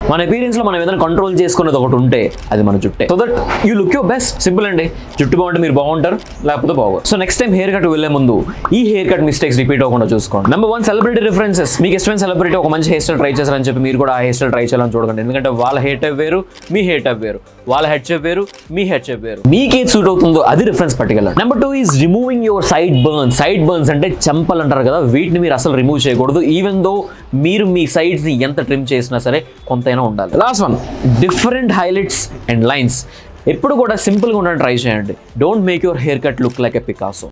మన appearance లో మనం ఏదైనా కంట్రోల్ చేసుకునేది ఒకటి ఉంటే అది మన జుట్టే so that you look your best simple అండి జుట్టు బాగుంటే మీరు బాగుంటారు లేకపోతే బాగోరు so next time haircut వెళ్ళే ముందు ఈ హెయిర్ కట్ మిస్టేక్స్ రిపీట్ అవ్వకుండా చూసుకోండి నెంబర్ వన్ సెలబ్రిటీ రిఫరెన్సెస్ మీకు ఇష్టమైన సెలబ్రిటీ ఒక మంచి హెయిర్ స్టైల్ ట్రై చేశారని చెప్పి మీరు కూడా ఆ హెయిర్ స్టైల్ ట్రై చేయాలని చూడకండి ఎందుకంటే వాళ్ళ హెయిర్ టైప్ వేరు మీ హెయిర్ టైప్ వేరు వాళ్ళ హెడ్ షేప్ వేరు మీ హెడ్ షేప్ వేరు మీకు ఏది సూట్ అవుతుందో అది రిఫరెన్స్ పట్టుకెళ్ళండి number two is removing your sideburn sideburns అంటే చెంపలు అంటారు కదా వీటిని మీరు అసలు రిమూవ్ చేయకూడదు ఈవెన్ దో మీరు మీ సైడ్స్ ని ఎంత ట్రిమ్ చేసినా సరే కొంతైనా ఉండాలి last one different highlights and lines ఎప్పుడు కూడా సింపుల్గా ఉండడం ట్రై చేయండి don't make your haircut look like a Picasso